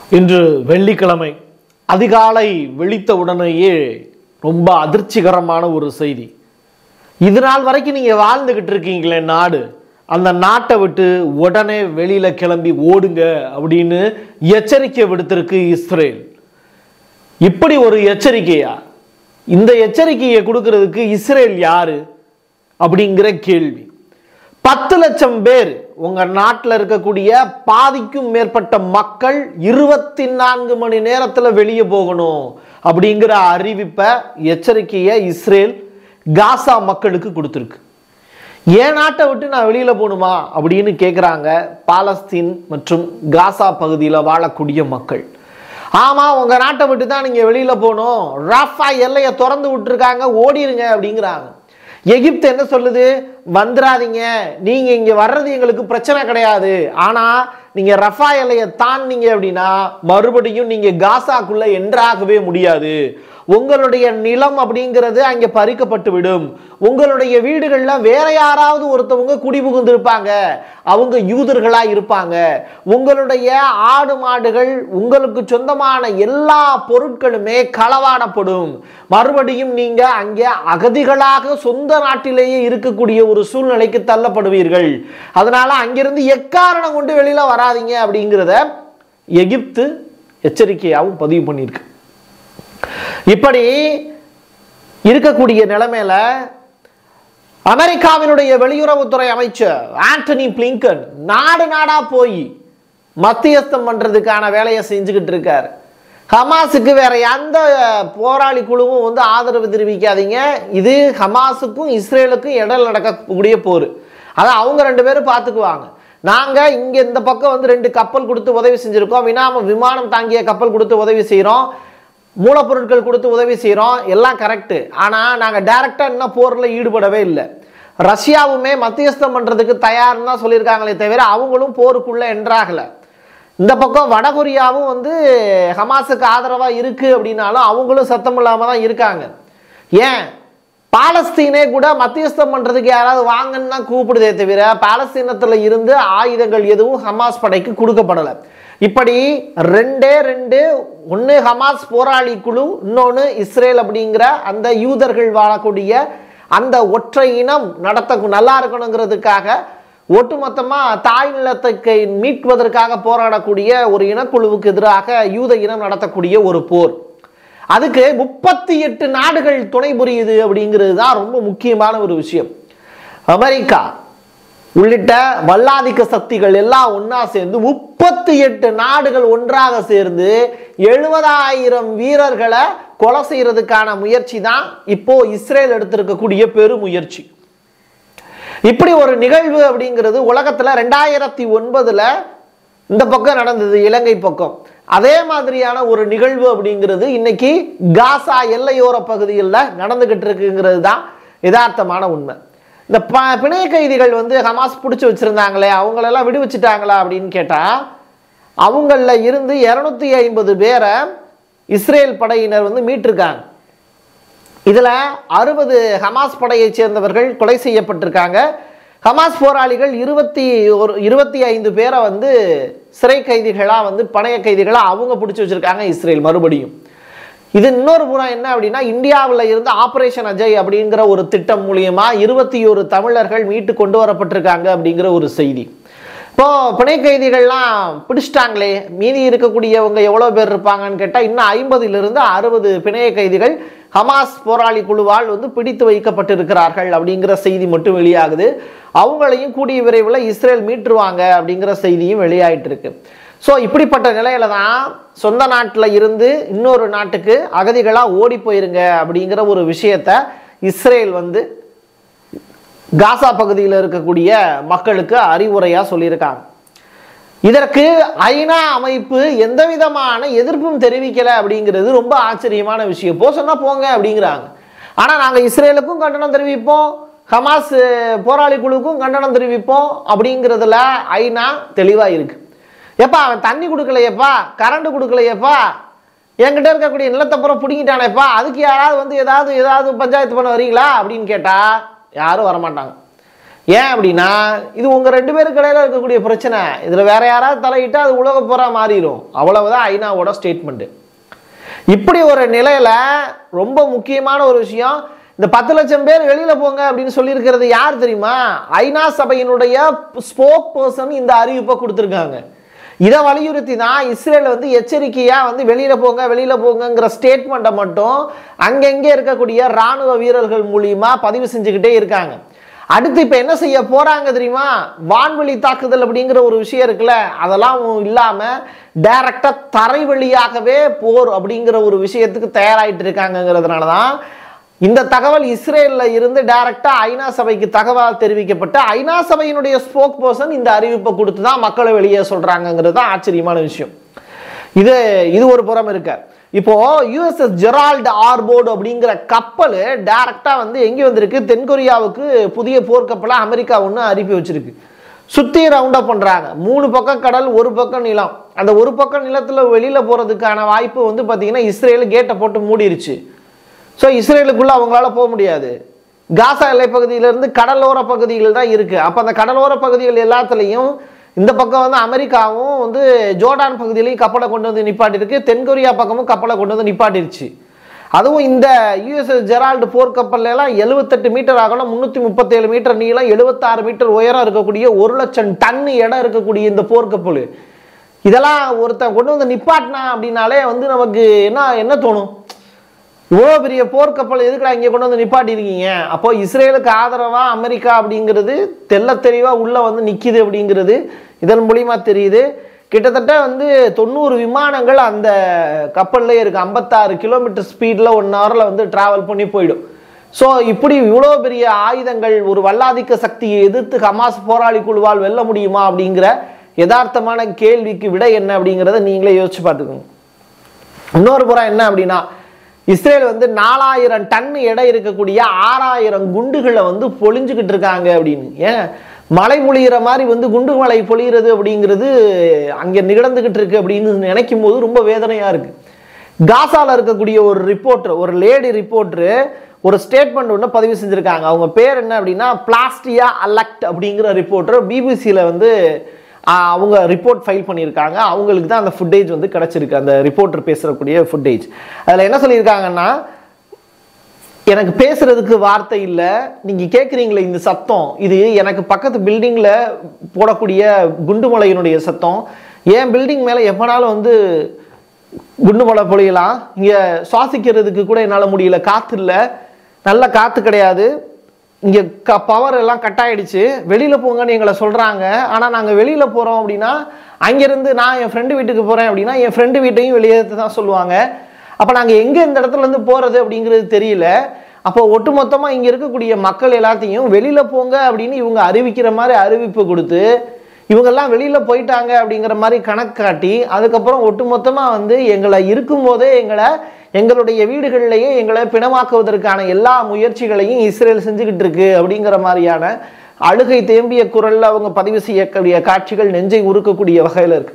இன்று வெள்ளிக்கிழமை அதிகாலை விழித்த உடனேயே ரொம்ப அதிர்ச்சிகரமான ஒரு செய்தி இது நாள் வரைக்கும் நீங்க வாழ்ந்துகிட்டு இருக்கீங்களே நாடு அந்த நாட்டை விட்டு உடனே வெளியில கிளம்பி ஓடுங்க அப்படின்னு எச்சரிக்கை விடுத்திருக்கு இஸ்ரேல் இப்படி ஒரு எச்சரிக்கையா இந்த எச்சரிக்கையை கொடுக்கிறதுக்கு இஸ்ரேல் யாரு அப்படிங்கிற கேள்வி பத்து லட்சம் பேர் உங்க நாட்டில் இருக்கக்கூடிய பாதிக்கும் மேற்பட்ட மக்கள் இருபத்தி நான்கு மணி நேரத்தில் வெளியே போகணும் அப்படிங்கிற அறிவிப்பை எச்சரிக்கையை இஸ்ரேல் காசா மக்களுக்கு கொடுத்துருக்கு ஏன் நாட்டை விட்டு நான் வெளியில போகணுமா அப்படின்னு கேட்குறாங்க பாலஸ்தீன் மற்றும் காசா பகுதியில் வாழக்கூடிய மக்கள் ஆமா உங்க நாட்டை விட்டு தான் நீங்க வெளியில போகணும் ராஃபா எல்லையை திறந்து விட்டுருக்காங்க ஓடிருங்க அப்படிங்கிறாங்க எகிப்து என்ன சொல்லுது வந்துடாதீங்க நீங்க இங்க வர்றது எங்களுக்கு பிரச்சனை கிடையாது ஆனா நீங்க ரஃபா எல்லையை தாண்டிங்க அப்படின்னா மறுபடியும் நீங்க காசாக்குள்ள என்றாகவே முடியாது உங்களுடைய நிலம் அப்படிங்கிறது அங்கே பறிக்கப்பட்டு விடும் உங்களுடைய வீடுகள்ல வேற யாராவது ஒருத்தவங்க குடிபுகுந்து இருப்பாங்க அவங்க யூதர்களா இருப்பாங்க உங்களுடைய ஆடு மாடுகள் உங்களுக்கு சொந்தமான எல்லா பொருட்களுமே களவாடப்படும் மறுபடியும் நீங்க அங்கே அகதிகளாக சொந்த நாட்டிலேயே இருக்கக்கூடிய ஒரு சூழ்நிலைக்கு தள்ளப்படுவீர்கள் அதனால அங்கிருந்து எக்காரணம் கொண்டு வெளியில வராதீங்க அப்படிங்கிறத எகிப்து எச்சரிக்கையாகவும் பதிவு பண்ணியிருக்கு இப்படி இருக்கக்கூடிய நிலைமையில அமெரிக்காவினுடைய வெளியுறவுத்துறை அமைச்சர் ஆண்டனி பிளிங்கன் நாடு நாடா போய் மத்தியஸ்தம் பண்றதுக்கான வேலையை செஞ்சுக்கிட்டு இருக்காரு ஹமாஸுக்கு வேற எந்த போராளி குழுவும் வந்து ஆதரவு தெரிவிக்காதீங்க இது ஹமாஸுக்கும் இஸ்ரேலுக்கும் இடையில நடக்கக்கூடிய போர் அதை அவங்க ரெண்டு பேரும் பார்த்துக்குவாங்க நாங்க இங்க இந்த பக்கம் வந்து ரெண்டு கப்பல் கொடுத்து உதவி செஞ்சிருக்கோம் வினாம விமானம் தாங்கிய கப்பல் கொடுத்து உதவி செய்கிறோம் மூலப்பொருட்கள் கொடுத்து உதவி செய்கிறோம் எல்லாம் கரெக்டு ஆனால் நாங்கள் டைரெக்டாக இன்னும் போரில் ஈடுபடவே இல்லை ரஷ்யாவுமே மத்தியஸ்தம் பண்ணுறதுக்கு தயார்னு தான் சொல்லியிருக்காங்களே தவிர அவங்களும் போருக்குள்ளே என்றாகலை இந்த பக்கம் வடகொரியாவும் வந்து ஹமாஸுக்கு ஆதரவாக இருக்குது அப்படின்னாலும் அவங்களும் சத்தம் இல்லாமல் தான் இருக்காங்க ஏன் பாலஸ்தீனே கூட மத்தியஸ்தம் பண்ணுறதுக்கு யாராவது வாங்கன்னு தான் கூப்பிடுதே தவிர பாலஸ்தீனத்தில் இருந்து ஆயுதங்கள் எதுவும் ஹமாஸ் படைக்கு கொடுக்கப்படலை இப்படி ரெண்டே ரெண்டு ஒன்று ஹமாஸ் போராளி குழு இன்னொன்று இஸ்ரேல் அப்படிங்கிற அந்த யூதர்கள் வாழக்கூடிய அந்த ஒற்றை இனம் நடத்த நல்லா இருக்கணுங்கிறதுக்காக ஒட்டுமொத்தமாக தாய் நிலத்தை மீட்பதற்காக போராடக்கூடிய ஒரு இனக்குழுவுக்கு எதிராக யூத இனம் நடத்தக்கூடிய ஒரு போர் அதுக்கு முப்பத்தி எட்டு நாடுகள் துணை புரியுது அப்படிங்கிறது தான் ரொம்ப முக்கியமான ஒரு விஷயம் அமெரிக்கா உள்ளிட்ட வல்லாதிக்க சக்திகள் எல்லாம் ஒன்றா சேர்ந்து முப்பத்தி எட்டு நாடுகள் ஒன்றாக சேர்ந்து எழுபதாயிரம் வீரர்களை கொலை செய்யறதுக்கான முயற்சி தான் இப்போ இஸ்ரேல் எடுத்திருக்கக்கூடிய பெருமுயற்சி இப்படி ஒரு நிகழ்வு அப்படிங்கிறது உலகத்துல ரெண்டாயிரத்தி ஒன்பதுல இந்த பக்கம் நடந்தது இலங்கை பக்கம் அதே மாதிரியான ஒரு நிகழ்வு அப்படிங்கிறது இன்னைக்கு காசா எல்லையோர பகுதிகளில் நடந்துகிட்டு இருக்குங்கிறது தான் யதார்த்தமான உண்மை இந்த ப பிணை கைதிகள் வந்து ஹமாஸ் பிடிச்சி வச்சுருந்தாங்களே அவங்களெல்லாம் விடுவிச்சிட்டாங்களா அப்படின்னு கேட்டால் அவங்களில் இருந்து இரநூத்தி ஐம்பது பேரை இஸ்ரேல் படையினர் வந்து மீட்டிருக்காங்க இதில் அறுபது ஹமாஸ் படையைச் சேர்ந்தவர்கள் கொலை செய்யப்பட்டிருக்காங்க ஹமாஸ் போராளிகள் இருபத்தி ஒரு இருபத்தி ஐந்து பேரை வந்து சிறை கைதிகளாக வந்து பணைய கைதிகளாக அவங்க பிடிச்சி வச்சுருக்காங்க இஸ்ரேல் மறுபடியும் இது இன்னொரு புறம் என்ன அப்படின்னா இந்தியாவில் இருந்து ஆபரேஷன் அஜய் அப்படிங்கிற ஒரு திட்டம் மூலியமா இருபத்தி ஒரு தமிழர்கள் மீட்டு கொண்டு வரப்பட்டிருக்காங்க அப்படிங்கிற ஒரு செய்தி இப்போ பிணை கைதிகள்லாம் பிடிச்சிட்டாங்களே மீதி இருக்கக்கூடியவங்க எவ்வளோ பேர் இருப்பாங்கன்னு கேட்டால் இன்னும் ஐம்பதிலிருந்து அறுபது பிணைய கைதிகள் ஹமாஸ் போராளி குழுவால் வந்து பிடித்து வைக்கப்பட்டிருக்கிறார்கள் அப்படிங்கிற செய்தி மட்டும் வெளியாகுது அவங்களையும் கூடிய விரைவில் இஸ்ரேல் மீட்டுருவாங்க அப்படிங்கிற செய்தியும் வெளியாயிட்டு இருக்கு ஸோ இப்படிப்பட்ட நிலையில தான் சொந்த நாட்டில் இருந்து இன்னொரு நாட்டுக்கு அகதிகளாக ஓடி போயிருங்க அப்படிங்கிற ஒரு விஷயத்த இஸ்ரேல் வந்து காசா பகுதியில் இருக்கக்கூடிய மக்களுக்கு அறிவுரையாக சொல்லியிருக்காங்க இதற்கு ஐநா அமைப்பு எந்த விதமான எதிர்ப்பும் தெரிவிக்கலை அப்படிங்கிறது ரொம்ப ஆச்சரியமான விஷயம் போ சொன்னா போங்க அப்படிங்கிறாங்க ஆனால் நாங்கள் இஸ்ரேலுக்கும் கண்டனம் தெரிவிப்போம் ஹமாஸ் போராளி குழுவுக்கும் கண்டனம் தெரிவிப்போம் அப்படிங்கிறதுல ஐநா தெளிவாக இருக்கு எப்பா அவன் தண்ணி கொடுக்கலையப்பா கரண்ட் கொடுக்கலையப்பா என்கிட்ட இருக்கக்கூடிய நிலத்தை புறம் பிடிங்கிட்டானேப்பா அதுக்கு யாராவது வந்து ஏதாவது ஏதாவது பஞ்சாயத்து பண்ண வரீங்களா அப்படின்னு கேட்டால் யாரும் வரமாட்டாங்க ஏன் அப்படின்னா இது உங்க ரெண்டு பேருக்கு இடையில இருக்கக்கூடிய பிரச்சனை இதுல வேற யாராவது தலையிட்டா அது உலக போரா மாறிடும் அவ்வளவுதான் ஐநாவோட ஸ்டேட்மெண்ட் இப்படி ஒரு நிலையில ரொம்ப முக்கியமான ஒரு விஷயம் இந்த பத்து லட்சம் பேர் வெளியில போங்க அப்படின்னு சொல்லியிருக்கிறது யார் தெரியுமா ஐநா சபையினுடைய ஸ்போக் பர்சன் இந்த அறிவிப்பை கொடுத்துருக்காங்க இதை வலியுறுத்தி தான் இஸ்ரேல் வந்து எச்சரிக்கையா வந்து வெளியில போங்க வெளியில போங்கங்கிற ஸ்டேட்மெண்ட்டை மட்டும் அங்கங்கே இருக்கக்கூடிய ராணுவ வீரர்கள் மூலியமா பதிவு செஞ்சுக்கிட்டே இருக்காங்க அடுத்து இப்ப என்ன செய்ய போறாங்க தெரியுமா வான்வெளி தாக்குதல் அப்படிங்கிற ஒரு விஷயம் இருக்குல்ல அதெல்லாம் இல்லாம டைரக்டா தரை வழியாகவே போர் அப்படிங்கிற ஒரு விஷயத்துக்கு தயாராயிட்டு இருக்காங்கிறதுனால தான் இந்த தகவல் இஸ்ரேல்ல இருந்து டைரக்டா ஐநா சபைக்கு தகவல் தெரிவிக்கப்பட்டு ஐநா சபையினுடைய ஸ்போக் பர்சன் இந்த அறிவிப்பை கொடுத்து தான் மக்களை வெளியே சொல்றாங்கங்கிறது தான் ஆச்சரியமான விஷயம் இது இது ஒரு புறம் இருக்க இப்போ யுஎஸ்எஸ் ஜெரால்டு ஆர்போர்டு அப்படிங்கிற கப்பல் டைரக்டா வந்து எங்கே வந்திருக்கு தென்கொரியாவுக்கு புதிய போர்க்கப்பலை அமெரிக்கா ஒன்று அனுப்பி வச்சிருக்கு சுத்தி ரவுண்ட் அப் பண்றாங்க மூணு பக்கம் கடல் ஒரு பக்கம் நிலம் அந்த ஒரு பக்கம் நிலத்துல வெளியில போறதுக்கான வாய்ப்பு வந்து பாத்தீங்கன்னா இஸ்ரேல் கேட்டை போட்டு மூடிருச்சு ஸோ இஸ்ரேலுக்குள்ள அவங்களால போக முடியாது காசா எல்லைப்பகுதியிலிருந்து கடலோர பகுதிகள் தான் இருக்கு அப்போ அந்த கடலோர பகுதிகள் எல்லாத்துலேயும் இந்த பக்கம் வந்து அமெரிக்காவும் வந்து ஜோர்டான் பகுதியிலையும் கப்பலை கொண்டு வந்து நிப்பாட்டிருக்கு தென்கொரியா பக்கமும் கப்பலை கொண்டு வந்து நிப்பாட்டிருச்சு அதுவும் இந்த யுஎஸ்எஸ் ஜெரால்டு போர்க்கப்பல்ல எல்லாம் எழுபத்தெட்டு மீட்டர் ஆகணும் முந்நூற்றி முப்பத்தேழு மீட்டர் நீளம் எழுபத்தாறு மீட்டர் உயரம் இருக்கக்கூடிய ஒரு லட்சம் டன் இடம் இருக்கக்கூடிய இந்த போர்க்கப்பல் இதெல்லாம் ஒருத்தன் கொண்டு வந்து நிப்பாட்டினா அப்படின்னாலே வந்து நமக்கு என்ன என்ன தோணும் இவ்வளோ பெரிய போர்க்கப்பல் எதுக்குடா இங்கே கொண்டு வந்து நிப்பாட்டியிருக்கீங்க அப்போ இஸ்ரேலுக்கு ஆதரவாக அமெரிக்கா அப்படிங்கிறது தெள்ள தெளிவாக உள்ளே வந்து நிற்கிது அப்படிங்கிறது இதன் மூலியமா தெரியுது கிட்டத்தட்ட வந்து தொண்ணூறு விமானங்கள் அந்த கப்பல்லே இருக்குது ஐம்பத்தாறு கிலோமீட்டர் ஸ்பீடில் ஒன் ஹவரில் வந்து ட்ராவல் பண்ணி போயிடும் ஸோ இப்படி இவ்வளோ பெரிய ஆயுதங்கள் ஒரு வல்லாதிக்க சக்தியை எதிர்த்து ஹமாஸ் போராளி குழுவால் வெல்ல முடியுமா அப்படிங்கிற யதார்த்தமான கேள்விக்கு விடை என்ன அப்படிங்கிறத நீங்களே யோசிச்சு பார்த்துக்கோங்க இன்னொரு புறம் என்ன அப்படின்னா இஸ்ரேல் வந்து நாலாயிரம் டன் எடை இருக்கக்கூடிய ஆறாயிரம் குண்டுகளை வந்து பொழிஞ்சுக்கிட்டு இருக்காங்க அப்படின்னு ஏன் மழை பொழியிற மாதிரி வந்து குண்டு மழை பொழியிறது அப்படிங்கிறது அங்கே நிகழ்ந்துகிட்டு இருக்கு அப்படின்னு நினைக்கும் போது ரொம்ப வேதனையா இருக்கு காசால இருக்கக்கூடிய ஒரு ரிப்போர்ட்டர் ஒரு லேடி ரிப்போர்ட்டரு ஒரு ஸ்டேட்மெண்ட் ஒன்று பதிவு செஞ்சுருக்காங்க அவங்க பேர் என்ன அப்படின்னா பிளாஸ்டியா அலக்ட் அப்படிங்கிற ரிப்போர்ட்டர் பிபிசியில் வந்து ஆஹ், அவங்க ரிப்போர்ட் ஃபைல் பண்ணியிருக்காங்க அவங்களுக்கு தான் அந்த ஃபுட்டேஜ் வந்து கிடச்சிருக்கு அந்த ரிப்போர்ட்டர் பேசுகிறக்கூடிய ஃபுட்டேஜ் அதில் என்ன சொல்லியிருக்காங்கன்னா எனக்கு பேசுறதுக்கு வார்த்தை இல்லை நீங்க கேட்குறீங்களே இந்த சத்தம் இது எனக்கு பக்கத்து பில்டிங்ல போடக்கூடிய குண்டுமலையினுடைய சத்தம் என் பில்டிங் மேல எப்பனாலும் வந்து குண்டுமலை பொழியலாம் இங்க சுவாசிக்கிறதுக்கு கூட என்னால் முடியல காத்து இல்லை நல்ல காத்து கிடையாது இங்கே க பவர் எல்லாம் கட் ஆயிடுச்சு வெளியில் போங்கன்னு எங்களை சொல்கிறாங்க ஆனால் நாங்கள் வெளியில் போகிறோம் அப்படின்னா அங்கேருந்து நான் என் ஃப்ரெண்டு வீட்டுக்கு போகிறேன் அப்படின்னா என் ஃப்ரெண்டு வீட்டையும் வெளியேற்ற தான் சொல்லுவாங்க அப்போ நாங்கள் எங்கே இந்த இடத்துல இருந்து போகிறது அப்படிங்கிறது தெரியல அப்போ ஒட்டுமொத்தமாக இங்கே இருக்கக்கூடிய மக்கள் எல்லாத்தையும் வெளியில் போங்க அப்படின்னு இவங்க அறிவிக்கிற மாதிரி அறிவிப்பு கொடுத்து இவங்கெல்லாம் வெளியில் போயிட்டாங்க அப்படிங்கிற மாதிரி கணக்கு காட்டி அதுக்கப்புறம் ஒட்டுமொத்தமாக வந்து எங்களை இருக்கும்போதே எங்களை எங்களுடைய வீடுகளிலேயே எங்களை பிணமாக்குவதற்கான எல்லா முயற்சிகளையும் இஸ்ரேல் செஞ்சுக்கிட்டு இருக்கு அப்படிங்கிற மாதிரியான அழுகை தேம்பிய குரல்ல அவங்க பதிவு செய்யக்கூடிய காட்சிகள் நெஞ்சை உருக்கக்கூடிய வகையில் இருக்கு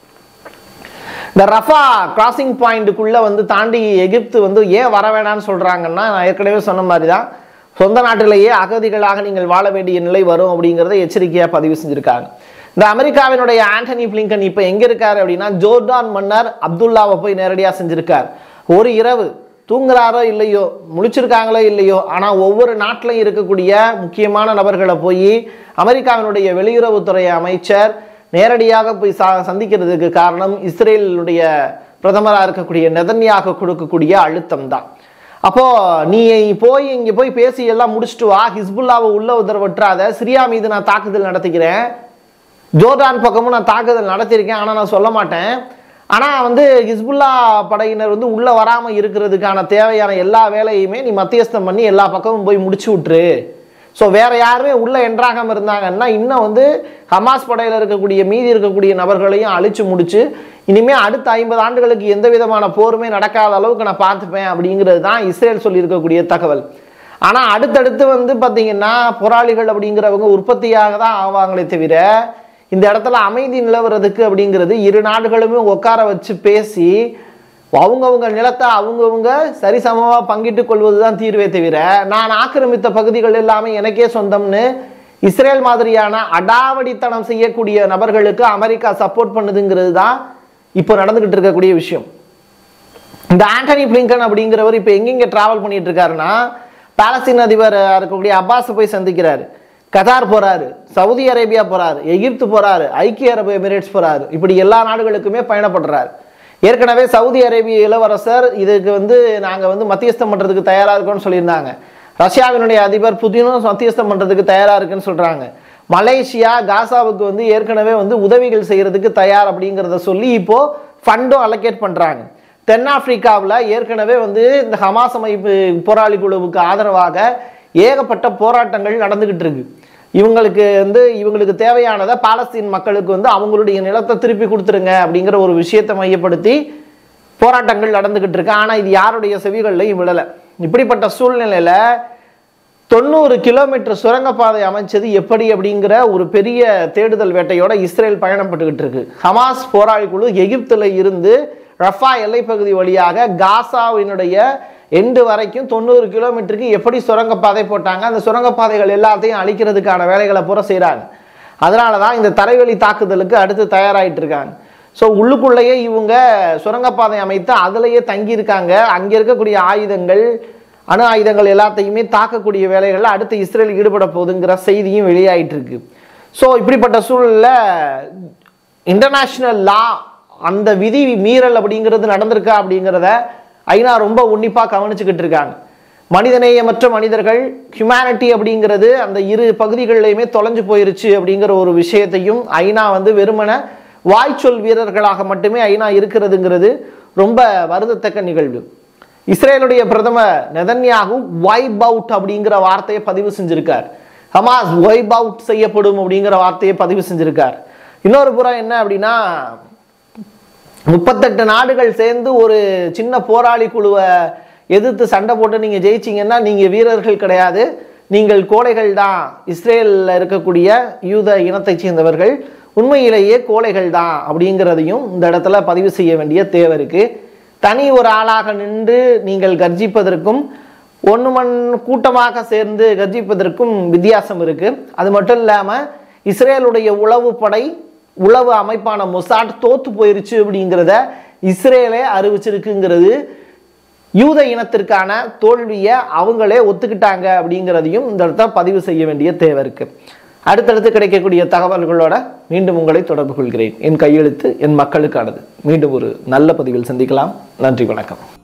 இந்த ரஃபா கிராசிங் பாயிண்ட்டுக்குள்ள வந்து தாண்டி எகிப்து வந்து ஏன் வர வேணாம்னு சொல்றாங்கன்னா நான் ஏற்கனவே சொன்ன மாதிரி தான் சொந்த நாட்டிலேயே அகதிகளாக நீங்கள் வாழ வேண்டிய நிலை வரும் அப்படிங்கிறத எச்சரிக்கையாக பதிவு செஞ்சிருக்காங்க இந்த அமெரிக்காவினுடைய ஆண்டனி பிளிங்கன் இப்போ எங்க இருக்காரு அப்படின்னா ஜோர்டான் மன்னர் அப்துல்லாவை போய் நேரடியாக செஞ்சிருக்கார் ஒரு இரவு தூங்குறாரோ இல்லையோ முழிச்சிருக்காங்களோ இல்லையோ ஆனால் ஒவ்வொரு நாட்டிலையும் இருக்கக்கூடிய முக்கியமான நபர்களை போய் அமெரிக்காவினுடைய வெளியுறவுத்துறை அமைச்சர் நேரடியாக போய் சா சந்திக்கிறதுக்கு காரணம் இஸ்ரேலுடைய பிரதமராக இருக்கக்கூடிய நெதன்யாக கொடுக்கக்கூடிய அழுத்தம் தான் அப்போ நீ போய் இங்கே போய் பேசி எல்லாம் முடிச்சுட்டு வா ஹிஸ்புல்லாவை உள்ள உத்தரவிட்டுறாத சிரியா மீது நான் தாக்குதல் நடத்திக்கிறேன் ஜோர்டான் பக்கமும் நான் தாக்குதல் நடத்தியிருக்கேன் ஆனால் நான் சொல்ல மாட்டேன் ஆனால் வந்து ஹிஸ்புல்லா படையினர் வந்து உள்ளே வராமல் இருக்கிறதுக்கான தேவையான எல்லா வேலையுமே நீ மத்தியஸ்தம் பண்ணி எல்லா பக்கமும் போய் முடிச்சு விட்டுரு ஸோ வேற யாருமே உள்ள என்ட்ராகாம இருந்தாங்கன்னா இன்னும் வந்து ஹமாஸ் படையில் இருக்கக்கூடிய மீதி இருக்கக்கூடிய நபர்களையும் அழிச்சு முடிச்சு இனிமே அடுத்த ஐம்பது ஆண்டுகளுக்கு எந்த விதமான போருமே நடக்காத அளவுக்கு நான் பார்த்துப்பேன் அப்படிங்கிறது தான் இஸ்ரேல் சொல்லியிருக்கக்கூடிய தகவல் ஆனால் அடுத்தடுத்து வந்து பார்த்தீங்கன்னா போராளிகள் அப்படிங்கிறவங்க உற்பத்தியாக தான் ஆவாங்களே தவிர இந்த இடத்துல அமைதி நிலவுறதுக்கு அப்படிங்கிறது இரு நாடுகளுமே உட்கார வச்சு பேசி அவங்கவுங்க நிலத்தை அவங்கவுங்க சரிசமமாக பங்கிட்டு கொள்வது தான் தீர்வே தவிர நான் ஆக்கிரமித்த பகுதிகள் எல்லாமே எனக்கே சொந்தம்னு இஸ்ரேல் மாதிரியான அடாவடித்தனம் செய்யக்கூடிய நபர்களுக்கு அமெரிக்கா சப்போர்ட் பண்ணுதுங்கிறது தான் இப்போ நடந்துகிட்டு இருக்கக்கூடிய விஷயம் இந்த ஆண்டனி பிளிங்கன் அப்படிங்கிறவர் இப்போ எங்கெங்க டிராவல் பண்ணிட்டு இருக்காருன்னா பாலஸ்தீன் அதிபர் இருக்கக்கூடிய அப்பாஸை போய் சந்திக்கிறாரு கத்தார் போறாரு சவுதி அரேபியா போறாரு எகிப்து போறாரு ஐக்கிய அரபு எமிரேட்ஸ் போறாரு இப்படி எல்லா நாடுகளுக்குமே பயணப்படுறாரு ஏற்கனவே சவுதி அரேபிய இளவரசர் இதுக்கு வந்து நாங்கள் வந்து மத்தியஸ்தம் பண்ணுறதுக்கு தயாராக இருக்கோம்னு சொல்லியிருந்தாங்க ரஷ்யாவினுடைய அதிபர் புதினும் மத்தியஸ்தம் பண்ணுறதுக்கு தயாராக இருக்குன்னு சொல்கிறாங்க மலேசியா காசாவுக்கு வந்து ஏற்கனவே வந்து உதவிகள் செய்யறதுக்கு தயார் அப்படிங்கிறத சொல்லி இப்போ ஃபண்டும் அலோகேட் பண்ணுறாங்க தென்னாப்பிரிக்காவில் ஏற்கனவே வந்து இந்த ஹமாஸ் அமைப்பு போராளி குழுவுக்கு ஆதரவாக ஏகப்பட்ட போராட்டங்கள் நடந்துகிட்டு இருக்கு இவங்களுக்கு வந்து இவங்களுக்கு தேவையானதை பாலஸ்தீன் மக்களுக்கு வந்து அவங்களுடைய நிலத்தை திருப்பி கொடுத்துருங்க அப்படிங்கிற ஒரு விஷயத்தை மையப்படுத்தி போராட்டங்கள் நடந்துகிட்டு இருக்கு ஆனால் இது யாருடைய செவிகள்லையும் விழலை இப்படிப்பட்ட சூழ்நிலையில தொண்ணூறு கிலோமீட்டர் சுரங்கப்பாதை அமைச்சது எப்படி அப்படிங்கிற ஒரு பெரிய தேடுதல் வேட்டையோட இஸ்ரேல் பயணப்பட்டுக்கிட்டு இருக்கு ஹமாஸ் போராளி குழு எகிப்துல இருந்து ரஃபா எல்லைப்பகுதி வழியாக காசாவினுடைய எண்டு வரைக்கும் தொண்ணூறு கிலோமீட்டருக்கு எப்படி சுரங்கப்பாதை போட்டாங்க அந்த சுரங்கப்பாதைகள் எல்லாத்தையும் அழிக்கிறதுக்கான வேலைகளை பூரா செய்கிறாங்க அதனால தான் இந்த தரைவழி தாக்குதலுக்கு அடுத்து தயாராகிட்டு இருக்காங்க ஸோ உள்ளுக்குள்ளேயே இவங்க சுரங்கப்பாதை அமைத்து அதுலேயே தங்கியிருக்காங்க அங்கே இருக்கக்கூடிய ஆயுதங்கள் அணு ஆயுதங்கள் எல்லாத்தையுமே தாக்கக்கூடிய வேலைகளில் அடுத்து இஸ்ரேல் ஈடுபட போகுதுங்கிற செய்தியும் வெளியாயிட்டு இருக்கு ஸோ இப்படிப்பட்ட சூழலில் இன்டர்நேஷ்னல் லா அந்த விதி மீறல் அப்படிங்கிறது நடந்திருக்கா அப்படிங்கிறத ஐநா ரொம்ப உன்னிப்பாக கவனிச்சுக்கிட்டு இருக்காங்க மனிதநேயமற்ற மனிதர்கள் ஹியூமனிட்டி அப்படிங்கிறது அந்த இரு பகுதிகளிலையுமே தொலைஞ்சு போயிருச்சு அப்படிங்கிற ஒரு விஷயத்தையும் ஐநா வந்து வெறுமன வாய்ச்சொல் வீரர்களாக மட்டுமே ஐநா இருக்கிறதுங்கிறது ரொம்ப வருதத்தக்க நிகழ்வு இஸ்ரேலுடைய பிரதமர் நெதன்யாகு வைப் அவுட் அப்படிங்கிற வார்த்தையை பதிவு செஞ்சிருக்கார் ஹமாஸ் வைப் அவுட் செய்யப்படும் அப்படிங்கிற வார்த்தையை பதிவு செஞ்சிருக்கார் இன்னொரு புறம் என்ன அப்படின்னா முப்பத்தெட்டு நாடுகள் சேர்ந்து ஒரு சின்ன போராளி குழுவை எதிர்த்து சண்டை போட்டு நீங்கள் ஜெயிச்சிங்கன்னா நீங்கள் வீரர்கள் கிடையாது நீங்கள் கோழைகள் தான் இஸ்ரேலில் இருக்கக்கூடிய யூத இனத்தைச் சேர்ந்தவர்கள் உண்மையிலேயே கோழைகள் தான் அப்படிங்கிறதையும் இந்த இடத்துல பதிவு செய்ய வேண்டிய தேவை இருக்கு தனி ஒரு ஆளாக நின்று நீங்கள் கர்ஜிப்பதற்கும் ஒன்று மண் கூட்டமாக சேர்ந்து கர்ஜிப்பதற்கும் வித்தியாசம் இருக்கு அது மட்டும் இல்லாமல் இஸ்ரேலுடைய உளவு படை உளவு அமைப்பான மொசாட் தோத்து போயிருச்சு அப்படிங்கிறத இஸ்ரேலே அறிவிச்சிருக்குங்கிறது யூத இனத்திற்கான தோல்வியை அவங்களே ஒத்துக்கிட்டாங்க அப்படிங்கிறதையும் இந்த இடத்துல பதிவு செய்ய வேண்டிய தேவை இருக்கு அடுத்தடுத்து கிடைக்கக்கூடிய தகவல்களோட மீண்டும் உங்களை தொடர்பு கொள்கிறேன் என் கையெழுத்து என் மக்களுக்கானது மீண்டும் ஒரு நல்ல பதிவில் சந்திக்கலாம் நன்றி வணக்கம்